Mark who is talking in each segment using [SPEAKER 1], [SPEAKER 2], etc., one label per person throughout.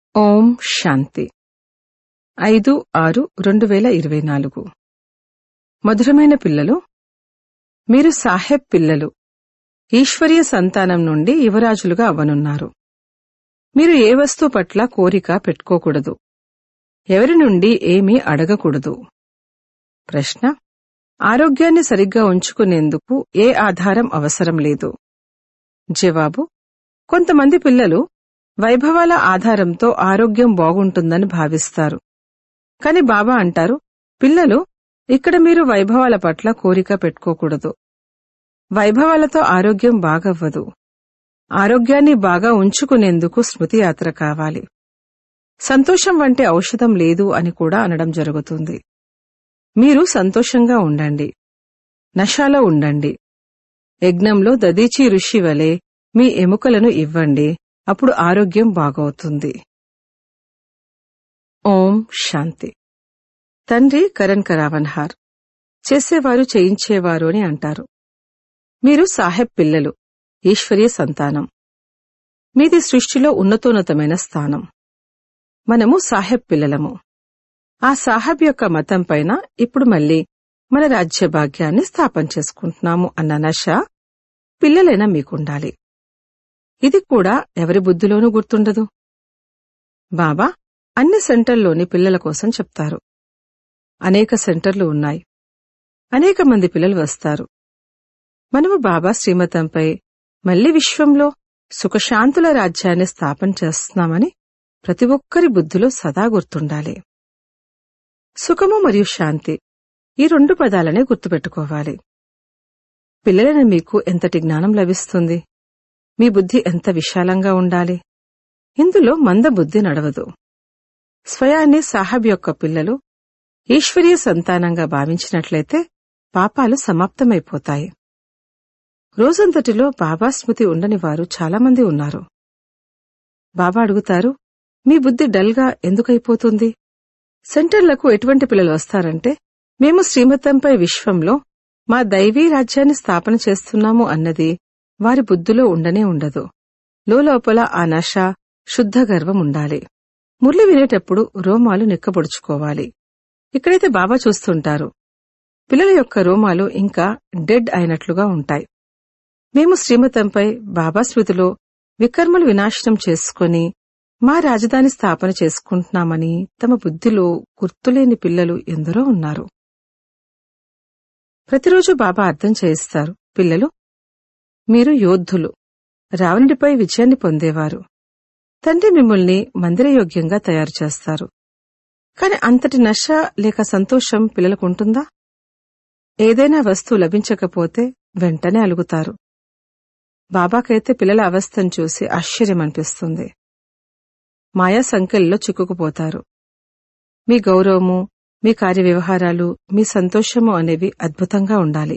[SPEAKER 1] ఓం శాంతి ఐదు ఆరు రెండు వేల ఇరవై నాలుగు మధురమైన పిల్లలు మీరు సాహెబ్ పిల్లలు ఈశ్వరీయ సంతానం నుండి యువరాజులుగా అవ్వనున్నారు మీరు ఏ వస్తువు పట్ల కోరిక పెట్టుకోకూడదు ఎవరి నుండి ఏమీ అడగకూడదు ప్రశ్న ఆరోగ్యాన్ని సరిగ్గా ఉంచుకునేందుకు ఏ ఆధారం అవసరం లేదు జవాబు కొంతమంది పిల్లలు వైభవాల ఆధారంతో ఆరోగ్యం బాగుంటుందని భావిస్తారు కాని బాబా అంటారు పిల్లలు ఇక్కడ మీరు వైభవాల పట్ల కోరిక పెట్టుకోకూడదు వైభవాలతో ఆరోగ్యం బాగవ్వదు ఆరోగ్యాన్ని బాగా ఉంచుకునేందుకు స్మృతియాత్ర కావాలి సంతోషం వంటి ఔషధం లేదు అని కూడా అనడం జరుగుతుంది మీరు సంతోషంగా ఉండండి నశాలో ఉండండి యజ్ఞంలో దదీచి ఋషి వలె మీ ఎముకలను ఇవ్వండి అప్పుడు ఆరోగ్యం బాగవుతుంది ఓం శాంతి తండ్రి కరణ్ కరావన్హార్ చేసేవారు చేయించేవారు అని అంటారు మీరు సాహెబ్ పిల్లలు ఈశ్వరీయ సంతానం మీది సృష్టిలో ఉన్నతోన్నతమైన స్థానం మనము సాహెబ్ పిల్లలము ఆ సాహెబ్ యొక్క మతం పైన ఇప్పుడు మళ్ళీ మన రాజ్య భాగ్యాన్ని స్థాపన చేసుకుంటున్నాము అన్న నశ పిల్లలైన మీకుండాలి ఇది కూడా ఎవరి బుద్ధిలోనూ గుర్తుండదు బాబా అన్ని సెంటర్లోని పిల్లల కోసం చెప్తారు అనేక సెంటర్లు ఉన్నాయి అనేక మంది పిల్లలు వస్తారు మనము బాబా శ్రీమతంపై మళ్లీ విశ్వంలో సుఖశాంతుల రాజ్యాన్ని స్థాపన చేస్తున్నామని ప్రతి ఒక్కరి బుద్ధిలో సదా గుర్తుండాలి సుఖము మరియు శాంతి ఈ రెండు పదాలనే గుర్తుపెట్టుకోవాలి పిల్లలైన మీకు ఎంతటి జ్ఞానం లభిస్తుంది మీ బుద్ధి ఎంత విశాలంగా ఉండాలి ఇందులో మంద బుద్ధి నడవదు స్వయాన్ని సాహబ్ యొక్క పిల్లలు ఈశ్వరీయ సంతానంగా భావించినట్లయితే పాపాలు సమాప్తమైపోతాయి రోజంతటిలో బాబా స్మృతి ఉండని వారు చాలామంది ఉన్నారు బాబా అడుగుతారు మీ బుద్ధి డల్గా ఎందుకైపోతుంది సెంటర్లకు ఎటువంటి పిల్లలు వస్తారంటే మేము శ్రీమతంపై విశ్వంలో మా దైవీ రాజ్యాన్ని స్థాపన చేస్తున్నాము అన్నది వారి బుద్ధిలో ఉండనే ఉండదు లోపల ఆ నష శుద్ధ గర్వం ఉండాలి మురళి వినేటప్పుడు రోమాలు నిక్కబొడుచుకోవాలి ఇక్కడైతే బాబా చూస్తుంటారు పిల్లల యొక్క రోమాలు ఇంకా డెడ్ అయినట్లుగా ఉంటాయి మేము శ్రీమతంపై బాబా స్మృతిలో వికర్మలు వినాశనం చేసుకుని మా రాజధాని స్థాపన చేసుకుంటున్నామని తమ బుద్ధిలో గుర్తులేని పిల్లలు ఎందరో ఉన్నారు ప్రతిరోజు బాబా అర్థం చేయిస్తారు పిల్లలు మీరు యోద్ధులు రావణుడిపై విజయాన్ని పొందేవారు తండ్రి మిమ్మల్ని మందిరయోగ్యంగా తయారు చేస్తారు కాని అంతటి నశ లేక సంతోషం పిల్లలకు ఉంటుందా ఏదైనా వస్తువు లభించకపోతే వెంటనే అలుగుతారు బాబాకైతే పిల్లల అవస్థను చూసి ఆశ్చర్యం అనిపిస్తుంది మాయా సంఖ్యల్లో చిక్కుకుపోతారు మీ గౌరవము మీ కార్యవ్యవహారాలు మీ సంతోషము అనేవి అద్భుతంగా ఉండాలి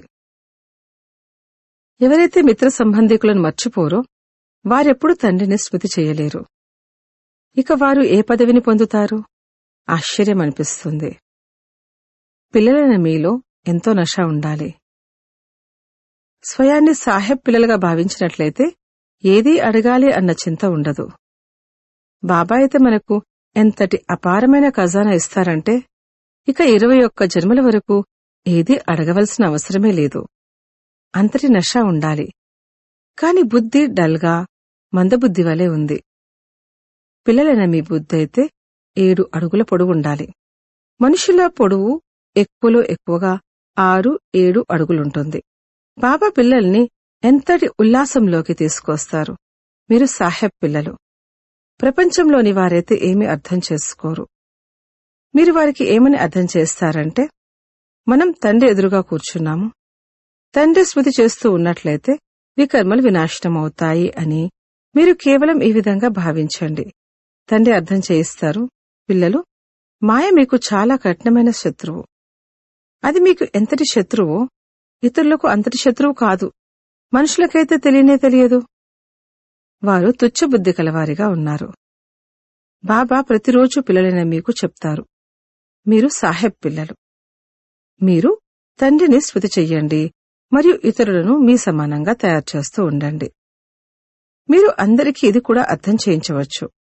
[SPEAKER 1] ఎవరైతే మిత్ర సంబంధికులను మర్చిపోరో వారెప్పుడు తండ్రిని స్మృతి చేయలేరు ఇక వారు ఏ పదవిని పొందుతారు ఆశ్చర్యం అనిపిస్తుంది పిల్లలైన మీలో ఎంతో నష ఉండాలి స్వయాన్ని సాహెబ్ పిల్లలుగా భావించినట్లయితే ఏదీ అడగాలి అన్న చింత ఉండదు బాబా అయితే మనకు ఎంతటి అపారమైన ఖజానా ఇస్తారంటే ఇక ఇరవై ఒక్క జన్మల వరకు ఏదీ అడగవలసిన అవసరమే లేదు అంతటి నష ఉండాలి కాని బుద్ధి డల్గా మందబుద్ధి వలె ఉంది పిల్లలైన మీ బుద్ధి అయితే ఏడు అడుగుల పొడవుండాలి మనుషుల పొడవు ఎక్కువలో ఎక్కువగా ఆరు ఏడు అడుగులుంటుంది బాబా పిల్లల్ని ఎంతటి ఉల్లాసంలోకి తీసుకొస్తారు మీరు సాహెబ్ పిల్లలు ప్రపంచంలోని వారైతే ఏమీ అర్థం చేసుకోరు మీరు వారికి ఏమని అర్థం చేస్తారంటే మనం తండ్రి ఎదురుగా కూర్చున్నాము తండ్రి స్మృతి చేస్తూ ఉన్నట్లయితే వికర్మలు వినాశనమవుతాయి అని మీరు కేవలం ఈ విధంగా భావించండి తండ్రి అర్థం చేయిస్తారు పిల్లలు మాయ మీకు చాలా కఠినమైన శత్రువు అది మీకు ఎంతటి శత్రువో ఇతరులకు అంతటి శత్రువు కాదు మనుషులకైతే తెలియనే తెలియదు వారు తుచ్చబుద్ధి కలవారిగా ఉన్నారు బాబా ప్రతిరోజు పిల్లలైన మీకు చెప్తారు మీరు సాహెబ్ పిల్లలు మీరు తండ్రిని స్మృతి చెయ్యండి మరియు ఇతరులను మీ సమానంగా తయారు చేస్తూ ఉండండి మీరు అందరికీ ఇది కూడా అర్థం చేయించవచ్చు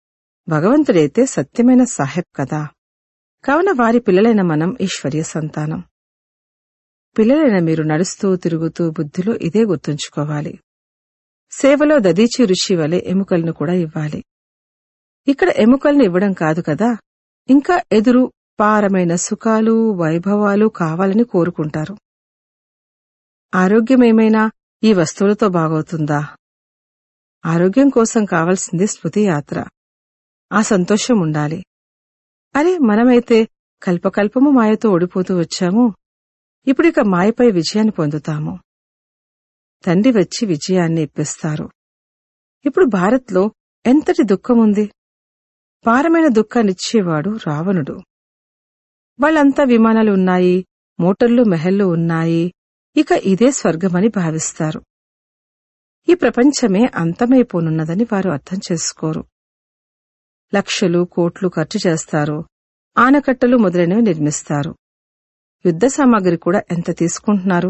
[SPEAKER 1] భగవంతుడైతే సత్యమైన సాహెబ్ కదా కావున వారి పిల్లలైన మనం ఈశ్వర్య సంతానం పిల్లలైన మీరు నడుస్తూ తిరుగుతూ బుద్ధిలో ఇదే గుర్తుంచుకోవాలి సేవలో దదీచి ఋషి వలె ఎముకలను కూడా ఇవ్వాలి ఇక్కడ ఎముకలను ఇవ్వడం కాదు కదా ఇంకా ఎదురు పారమైన సుఖాలు వైభవాలు కావాలని కోరుకుంటారు ఆరోగ్యమేమైనా ఈ వస్తువులతో బాగవుతుందా ఆరోగ్యం కోసం కావలసింది స్మృతి యాత్ర ఆ సంతోషం ఉండాలి అరే మనమైతే కల్పకల్పము మాయతో ఓడిపోతూ వచ్చాము ఇప్పుడిక మాయపై విజయాన్ని పొందుతాము తండ్రి వచ్చి విజయాన్ని ఇప్పిస్తారు ఇప్పుడు భారత్లో ఎంతటి దుఃఖముంది పారమైన దుఃఖాన్నిచ్చేవాడు రావణుడు వాళ్ళంతా విమానాలు ఉన్నాయి మోటార్లు మెహల్లు ఉన్నాయి ఇక ఇదే స్వర్గమని భావిస్తారు ఈ ప్రపంచమే అంతమైపోనున్నదని వారు అర్థం చేసుకోరు లక్షలు కోట్లు ఖర్చు చేస్తారు ఆనకట్టలు మొదలైనవి నిర్మిస్తారు యుద్ధ సామాగ్రి కూడా ఎంత తీసుకుంటున్నారు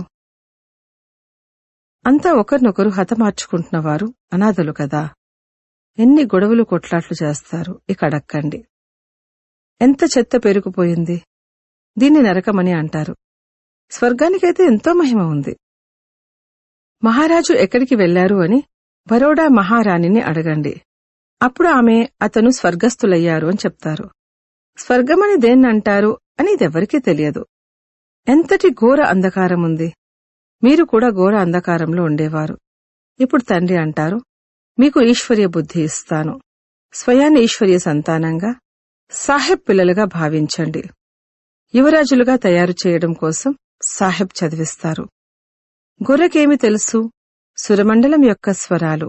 [SPEAKER 1] అంతా ఒకరినొకరు హతమార్చుకుంటున్న వారు అనాథలు కదా ఎన్ని గొడవలు కొట్లాట్లు చేస్తారు ఇక అడక్కండి ఎంత చెత్త పెరిగిపోయింది దీన్ని నరకమని అంటారు స్వర్గానికైతే ఎంతో మహిమ ఉంది మహారాజు ఎక్కడికి వెళ్లారు అని బరోడా మహారాణిని అడగండి అప్పుడు ఆమె అతను స్వర్గస్థులయ్యారు అని చెప్తారు స్వర్గమని దేన్నంటారు అని ఇదెవరికీ తెలియదు ఎంతటి ఘోర అంధకారం ఉంది మీరు కూడా ఘోర అంధకారంలో ఉండేవారు ఇప్పుడు తండ్రి అంటారు మీకు ఈశ్వర్య బుద్ధి ఇస్తాను స్వయాన్ని ఈశ్వర్య సంతానంగా సాహెబ్ పిల్లలుగా భావించండి యువరాజులుగా తయారు చేయడం కోసం సాహెబ్ చదివిస్తారు గొర్రెకేమి తెలుసు సురమండలం యొక్క స్వరాలు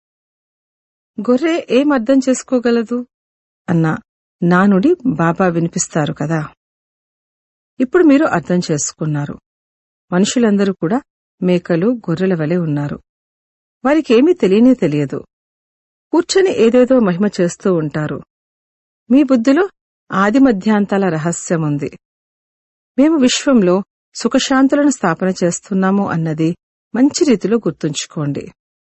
[SPEAKER 1] గొర్రె ఏం అర్థం చేసుకోగలదు అన్న నానుడి బాబా వినిపిస్తారు కదా ఇప్పుడు మీరు అర్థం చేసుకున్నారు మనుషులందరూ కూడా మేకలు గొర్రెల వలె ఉన్నారు వారికేమీ తెలియనే తెలియదు కూర్చొని ఏదేదో మహిమ చేస్తూ ఉంటారు మీ బుద్ధిలో ఆది మధ్యాంతాల రహస్యముంది మేము విశ్వంలో సుఖశాంతులను స్థాపన చేస్తున్నాము అన్నది మంచి రీతిలో గుర్తుంచుకోండి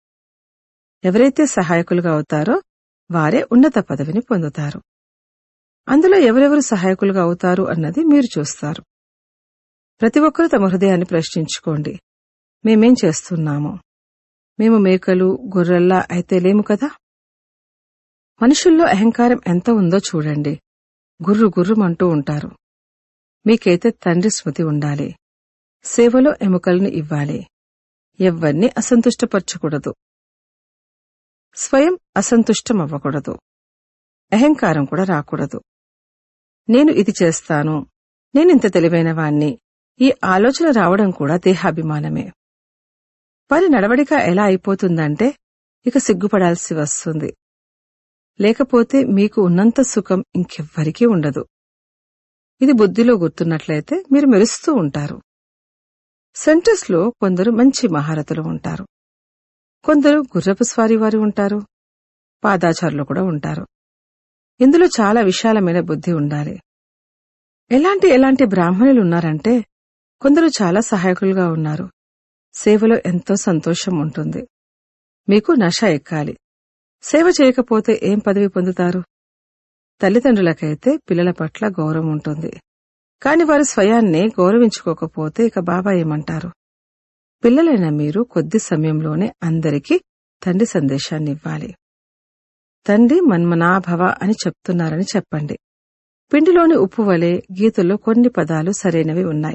[SPEAKER 1] ఎవరైతే సహాయకులుగా అవుతారో వారే ఉన్నత పదవిని పొందుతారు అందులో ఎవరెవరు సహాయకులుగా అవుతారు అన్నది మీరు చూస్తారు ప్రతి ఒక్కరూ తమ హృదయాన్ని ప్రశ్నించుకోండి మేమేం చేస్తున్నాము మేము మేకలు గొర్రెల్లా అయితే లేము కదా మనుషుల్లో అహంకారం ఎంత ఉందో చూడండి గుర్రు గుర్రుమంటూ ఉంటారు మీకైతే తండ్రి స్మృతి ఉండాలి సేవలో ఎముకలను ఇవ్వాలి ఎవ్వరిని అసంతుష్టపరచకూడదు స్వయం అసంతుష్టమవ్వకూడదు అహంకారం కూడా రాకూడదు నేను ఇది చేస్తాను నేనింత తెలివైన వాణ్ణి ఈ ఆలోచన రావడం కూడా దేహాభిమానమే వారి నడవడిక ఎలా అయిపోతుందంటే ఇక సిగ్గుపడాల్సి వస్తుంది లేకపోతే మీకు ఉన్నంత సుఖం ఇంకెవ్వరికీ ఉండదు ఇది బుద్ధిలో గుర్తున్నట్లయితే మీరు మెరుస్తూ ఉంటారు సెంటర్స్ లో కొందరు మంచి మహారథులు ఉంటారు కొందరు గుర్రపు స్వారీ వారు ఉంటారు పాదాచారులు కూడా ఉంటారు ఇందులో చాలా విశాలమైన బుద్ధి ఉండాలి ఎలాంటి ఎలాంటి బ్రాహ్మణులు ఉన్నారంటే కొందరు చాలా సహాయకులుగా ఉన్నారు సేవలో ఎంతో సంతోషం ఉంటుంది మీకు నష ఎక్కాలి సేవ చేయకపోతే ఏం పదవి పొందుతారు తల్లిదండ్రులకైతే పిల్లల పట్ల గౌరవం ఉంటుంది కాని వారు స్వయాన్నే గౌరవించుకోకపోతే ఇక బాబా ఏమంటారు పిల్లలైన మీరు కొద్ది సమయంలోనే అందరికీ తండ్రి సందేశాన్ని ఇవ్వాలి తండ్రి మన్మనాభవ అని చెప్తున్నారని చెప్పండి పిండిలోని ఉప్పు వలె గీతల్లో కొన్ని పదాలు సరైనవి ఉన్నాయి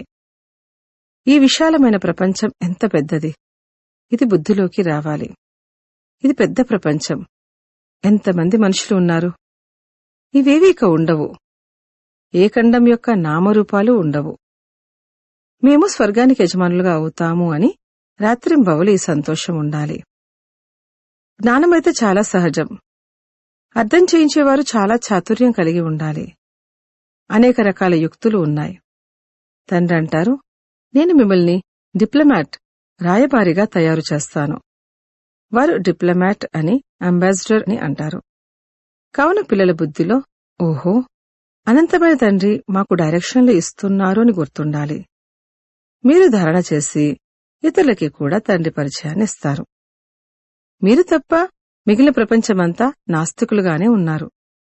[SPEAKER 1] ఈ విశాలమైన ప్రపంచం ఎంత పెద్దది ఇది బుద్ధిలోకి రావాలి ఇది పెద్ద ప్రపంచం ఎంతమంది మనుషులు ఉన్నారు ఇవేవీ ఇక ఉండవు ఏ ఖండం యొక్క నామరూపాలు ఉండవు మేము స్వర్గానికి యజమానులుగా అవుతాము అని రాత్రింబవలు ఈ సంతోషం ఉండాలి జ్ఞానమైతే చాలా సహజం అర్థం చేయించేవారు చాలా చాతుర్యం కలిగి ఉండాలి అనేక రకాల యుక్తులు ఉన్నాయి తండ్రి అంటారు నేను మిమ్మల్ని డిప్లొమాట్ రాయబారిగా తయారు చేస్తాను వారు డిప్లొమాట్ అని అంబాసిడర్ అని అంటారు కావున పిల్లల బుద్ధిలో ఓహో అనంతమైన తండ్రి మాకు డైరెక్షన్లు ఇస్తున్నారు అని గుర్తుండాలి మీరు ధారణ చేసి ఇతరులకి కూడా తండ్రి పరిచయాన్ని ఇస్తారు మీరు తప్ప మిగిలిన ప్రపంచమంతా నాస్తికులుగానే ఉన్నారు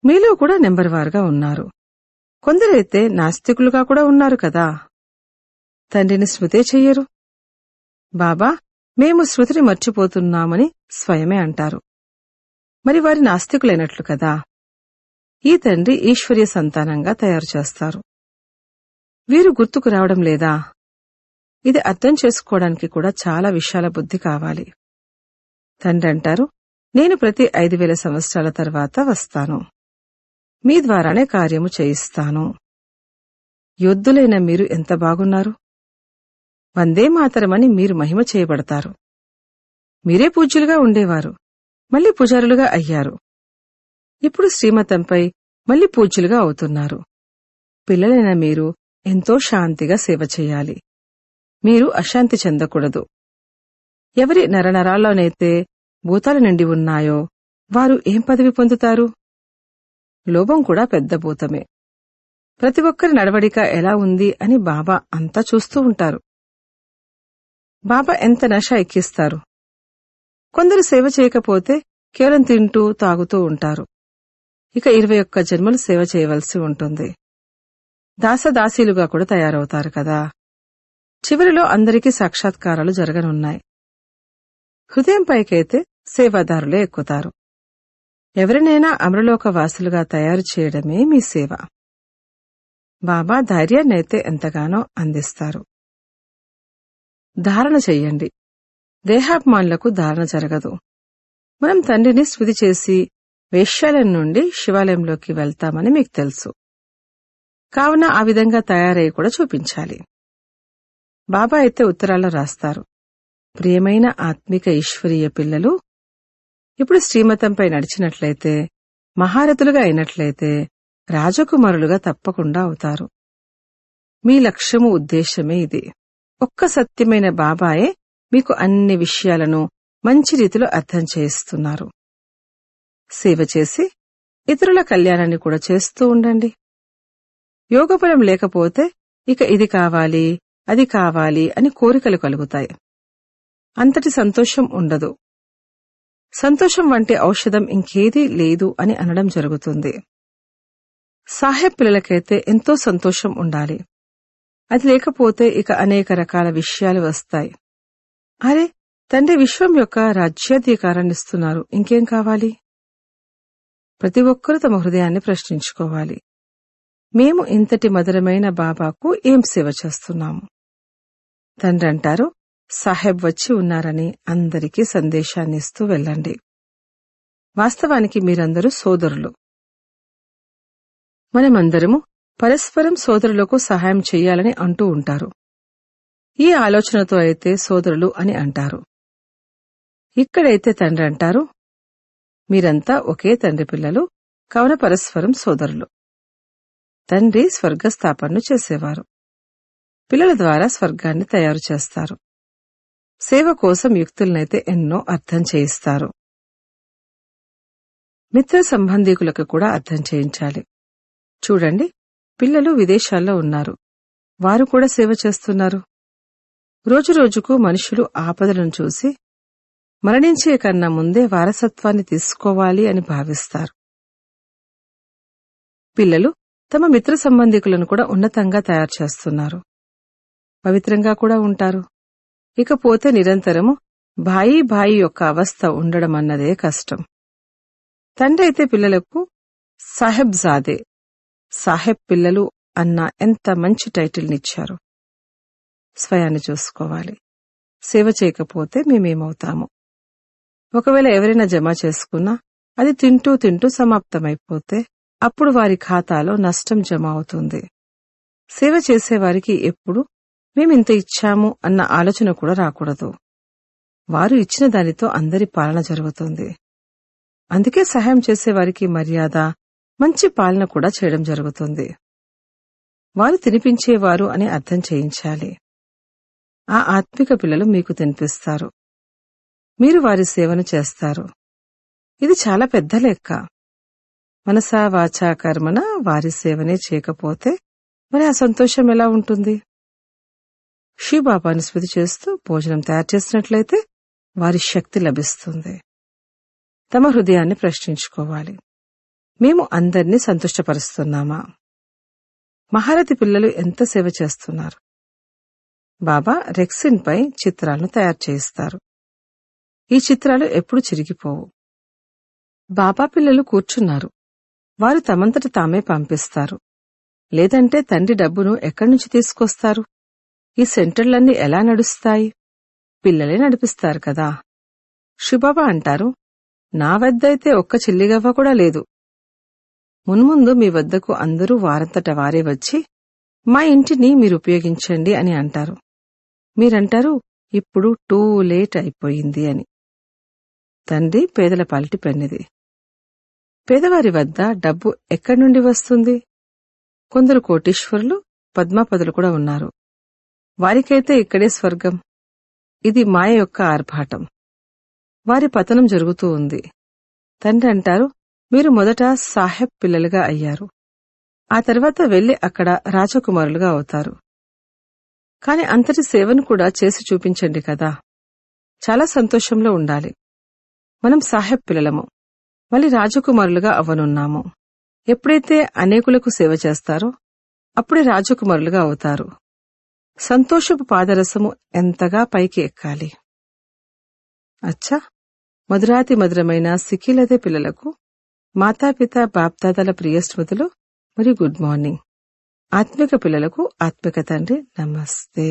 [SPEAKER 1] మీలో కూడా నెంబర్ వారుగా ఉన్నారు కొందరైతే నాస్తికులుగా కూడా ఉన్నారు కదా తండ్రిని స్మృతే చెయ్యరు బాబా మేము శృతిని మర్చిపోతున్నామని స్వయమే అంటారు మరి వారి నాస్తికులైనట్లు కదా ఈ తండ్రి ఈశ్వర్య సంతానంగా తయారు చేస్తారు వీరు గుర్తుకు రావడం లేదా ఇది అర్థం చేసుకోవడానికి కూడా చాలా విశాల బుద్ధి కావాలి తండ్రి అంటారు నేను ప్రతి ఐదు వేల సంవత్సరాల తర్వాత వస్తాను మీ ద్వారానే కార్యము చేయిస్తాను యోద్ధులైన మీరు ఎంత బాగున్నారు వందే మాతరమని మీరు మహిమ చేయబడతారు మీరే పూజ్యులుగా ఉండేవారు మళ్ళీ పుజారులుగా అయ్యారు ఇప్పుడు శ్రీమతంపై మళ్ళీ పూజ్యులుగా అవుతున్నారు పిల్లలైన మీరు ఎంతో శాంతిగా సేవ చేయాలి మీరు అశాంతి చెందకూడదు ఎవరి నరనరాల్లోనైతే భూతాలు నిండి ఉన్నాయో వారు ఏం పదవి పొందుతారు లోభం కూడా పెద్ద భూతమే ప్రతి ఒక్కరి నడవడిక ఎలా ఉంది అని బాబా అంతా చూస్తూ ఉంటారు బాబా ఎంత నష ఎక్కిస్తారు కొందరు సేవ చేయకపోతే కేవలం తింటూ తాగుతూ ఉంటారు ఇక ఇరవై ఒక్క జన్మలు సేవ చేయవలసి ఉంటుంది దాసదాసీలుగా కూడా తయారవుతారు కదా చివరిలో అందరికీ సాక్షాత్కారాలు జరగనున్నాయి హృదయం పైకైతే సేవాదారులే ఎక్కుతారు ఎవరినైనా అమరలోక వాసులుగా తయారు చేయడమే మీ సేవ బాబా ధైర్యాన్నైతే ఎంతగానో అందిస్తారు ధారణ చెయ్యండి దేహాభిమానులకు ధారణ జరగదు మనం తండ్రిని స్మృతి చేసి వేశ్యాలయం నుండి శివాలయంలోకి వెళ్తామని మీకు తెలుసు కావున ఆ విధంగా తయారై కూడా చూపించాలి బాబా అయితే ఉత్తరాల్లో రాస్తారు ప్రియమైన ఆత్మిక ఈశ్వరీయ పిల్లలు ఇప్పుడు శ్రీమతంపై నడిచినట్లయితే మహారథులుగా అయినట్లయితే రాజకుమారులుగా తప్పకుండా అవుతారు మీ లక్ష్యము ఉద్దేశమే ఇది ఒక్క సత్యమైన బాబాయే మీకు అన్ని విషయాలను మంచి రీతిలో అర్థం చేయిస్తున్నారు సేవ చేసి ఇతరుల కళ్యాణాన్ని కూడా చేస్తూ ఉండండి యోగబలం లేకపోతే ఇక ఇది కావాలి అది కావాలి అని కోరికలు కలుగుతాయి అంతటి సంతోషం ఉండదు సంతోషం వంటి ఔషధం ఇంకేదీ లేదు అని అనడం జరుగుతుంది సాహెబ్ పిల్లలకైతే ఎంతో సంతోషం ఉండాలి అది లేకపోతే ఇక అనేక రకాల విషయాలు వస్తాయి అరే తండ్రి విశ్వం యొక్క రాజ్యాధికారాన్ని ఇస్తున్నారు ఇంకేం కావాలి ప్రతి ఒక్కరూ తమ హృదయాన్ని ప్రశ్నించుకోవాలి మేము ఇంతటి మధురమైన బాబాకు ఏం సేవ చేస్తున్నాము తండ్రి అంటారు సాహెబ్ వచ్చి ఉన్నారని అందరికీ సందేశాన్ని ఇస్తూ వెళ్ళండి వాస్తవానికి మీరందరూ సోదరులు మనమందరము పరస్పరం సోదరులకు సహాయం చెయ్యాలని అంటూ ఉంటారు ఈ ఆలోచనతో అయితే సోదరులు అని అంటారు ఇక్కడైతే తండ్రి అంటారు మీరంతా ఒకే తండ్రి పిల్లలు కావున పరస్పరం సోదరులు తండ్రి స్వర్గస్థాపనను చేసేవారు పిల్లల ద్వారా స్వర్గాన్ని తయారు చేస్తారు సేవ కోసం యుక్తులనైతే ఎన్నో అర్థం చేయిస్తారు మిత్ర సంబంధీకులకు కూడా అర్థం చేయించాలి చూడండి పిల్లలు విదేశాల్లో ఉన్నారు వారు కూడా సేవ చేస్తున్నారు రోజురోజుకు మనుషులు ఆపదలను చూసి మరణించే కన్నా ముందే వారసత్వాన్ని తీసుకోవాలి అని భావిస్తారు పిల్లలు తమ మిత్ర సంబంధికులను కూడా ఉన్నతంగా తయారు చేస్తున్నారు పవిత్రంగా కూడా ఉంటారు ఇకపోతే నిరంతరము భాయి భాయి యొక్క అవస్థ ఉండడం అన్నదే కష్టం తండ్రి అయితే పిల్లలకు సాహెబ్ జాదే సాహెబ్ పిల్లలు అన్న ఎంత మంచి టైటిల్నిచ్చారు స్వయాన్ని చూసుకోవాలి సేవ చేయకపోతే మేమేమవుతాము ఒకవేళ ఎవరైనా జమ చేసుకున్నా అది తింటూ తింటూ సమాప్తమైపోతే అప్పుడు వారి ఖాతాలో నష్టం జమ అవుతుంది సేవ చేసేవారికి ఎప్పుడు మేమింత ఇచ్చాము అన్న ఆలోచన కూడా రాకూడదు వారు ఇచ్చిన దానితో అందరి పాలన జరుగుతుంది అందుకే సహాయం చేసేవారికి మర్యాద మంచి పాలన కూడా చేయడం జరుగుతుంది వారు తినిపించేవారు అని అర్థం చేయించాలి ఆ ఆత్మిక పిల్లలు మీకు తినిపిస్తారు మీరు వారి సేవను చేస్తారు ఇది చాలా పెద్ద లెక్క మనసా వాచా కర్మన వారి సేవనే చేయకపోతే మరి ఆ సంతోషం ఎలా ఉంటుంది శ్రీబాబాని స్మృతి చేస్తూ భోజనం తయారు చేసినట్లయితే వారి శక్తి లభిస్తుంది తమ హృదయాన్ని ప్రశ్నించుకోవాలి మేము అందరినీ సంతుష్టపరుస్తున్నామా మహారథి పిల్లలు ఎంత సేవ చేస్తున్నారు బాబా రెక్సిన్ పై చిత్రాలను తయారు చేయిస్తారు ఈ చిత్రాలు ఎప్పుడు చిరిగిపోవు బాబా పిల్లలు కూర్చున్నారు వారు తమంతట తామే పంపిస్తారు లేదంటే తండ్రి డబ్బును ఎక్కడి నుంచి తీసుకొస్తారు ఈ సెంటర్లన్నీ ఎలా నడుస్తాయి పిల్లలే నడిపిస్తారు కదా శుభాబా అంటారు నా వద్దైతే ఒక్క చిల్లిగవ్వ కూడా లేదు మున్ముందు మీ వద్దకు అందరూ వారంతట వారే వచ్చి మా ఇంటిని మీరు ఉపయోగించండి అని అంటారు మీరంటారు ఇప్పుడు టూ లేట్ అయిపోయింది అని తండ్రి పేదల పాలిటి పెన్నిది పేదవారి వద్ద డబ్బు ఎక్కడి నుండి వస్తుంది కొందరు కోటీశ్వరులు పద్మాపదులు కూడా ఉన్నారు వారికైతే ఇక్కడే స్వర్గం ఇది మాయ యొక్క ఆర్భాటం వారి పతనం జరుగుతూ ఉంది తండ్రి అంటారు మీరు మొదట సాహెబ్ పిల్లలుగా అయ్యారు ఆ తర్వాత వెళ్లి అక్కడ రాజకుమారులుగా అవుతారు కాని అంతటి సేవను కూడా చేసి చూపించండి కదా చాలా సంతోషంలో ఉండాలి మనం సాహెబ్ పిల్లలము మళ్ళీ రాజకుమారులుగా అవ్వనున్నాము ఎప్పుడైతే అనేకులకు సేవ చేస్తారో అప్పుడే రాజకుమారులుగా అవుతారు సంతోషపు పాదరసము ఎంతగా పైకి ఎక్కాలి అచ్చా మధురాతి మధురమైన సిక్కిలదే పిల్లలకు మాతాపిత బాప్దాదాల ప్రియ స్మృతులు మరియు గుడ్ మార్నింగ్ ఆత్మిక పిల్లలకు ఆత్మిక తండ్రి నమస్తే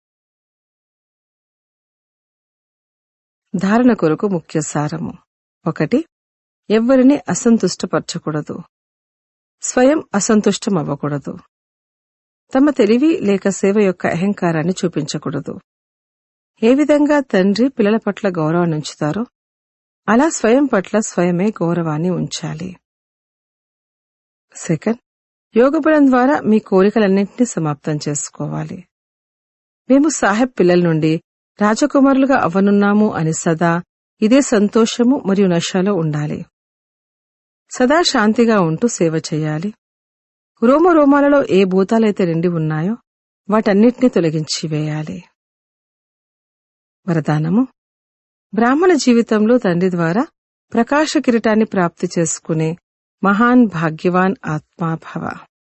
[SPEAKER 1] ధారణ కొరకు ముఖ్య సారము ఒకటి ఎవ్వరిని అసంతుష్టపరచకూడదు స్వయం అసంతుష్టం అవ్వకూడదు తమ తెలివి లేక సేవ యొక్క అహంకారాన్ని చూపించకూడదు ఏ విధంగా తండ్రి పిల్లల పట్ల గౌరవాన్ని ఉంచుతారో అలా స్వయం పట్ల స్వయమే గౌరవాన్ని ఉంచాలి సెకండ్ యోగబలం ద్వారా మీ కోరికలన్నింటినీ సమాప్తం చేసుకోవాలి మేము సాహెబ్ పిల్లల నుండి రాజకుమారులుగా అవ్వనున్నాము అని సదా ఇదే సంతోషము మరియు నషలో ఉండాలి సదా శాంతిగా ఉంటూ సేవ చేయాలి రోమ రోమాలలో ఏ భూతాలైతే నిండి ఉన్నాయో వాటన్నిటినీ తొలగించి వేయాలి వరదానము బ్రాహ్మణ జీవితంలో తండ్రి ద్వారా ప్రకాశ కిరీటాన్ని ప్రాప్తి చేసుకునే మహాన్ భాగ్యవాన్ ఆత్మాభవ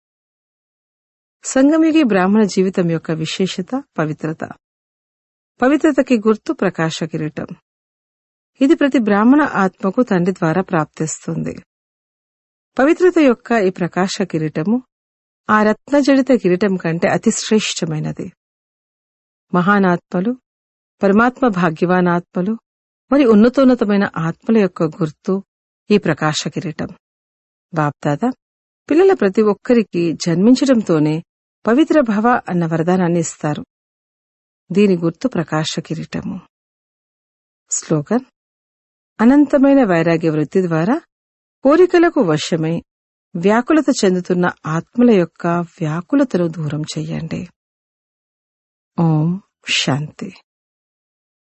[SPEAKER 1] సంగమిగి బ్రాహ్మణ జీవితం యొక్క విశేషత పవిత్రత పవిత్రతకి గుర్తు ప్రకాశ కిరీటం ఇది ప్రతి బ్రాహ్మణ ఆత్మకు తండ్రి ద్వారా ప్రాప్తిస్తుంది పవిత్రత యొక్క ఈ ప్రకాశ కిరీటము ఆ రత్నజడిత కిరీటం కంటే అతి శ్రేష్టమైనది మహానాత్మలు పరమాత్మ భాగ్యవాన్ ఆత్మలు మరి ఉన్నతోన్నతమైన ఆత్మల యొక్క గుర్తు ఈ ప్రకాశ కిరీటం బాప్దాదా పిల్లల ప్రతి ఒక్కరికి జన్మించడంతోనే పవిత్ర భవ అన్న వరదానాన్ని ఇస్తారు దీని గుర్తు ప్రకాశ కిరీటము స్లోగన్ అనంతమైన వైరాగ్య వృత్తి ద్వారా కోరికలకు వశమై వ్యాకులత చెందుతున్న ఆత్మల యొక్క వ్యాకులతను దూరం చెయ్యండి ఓం శాంతి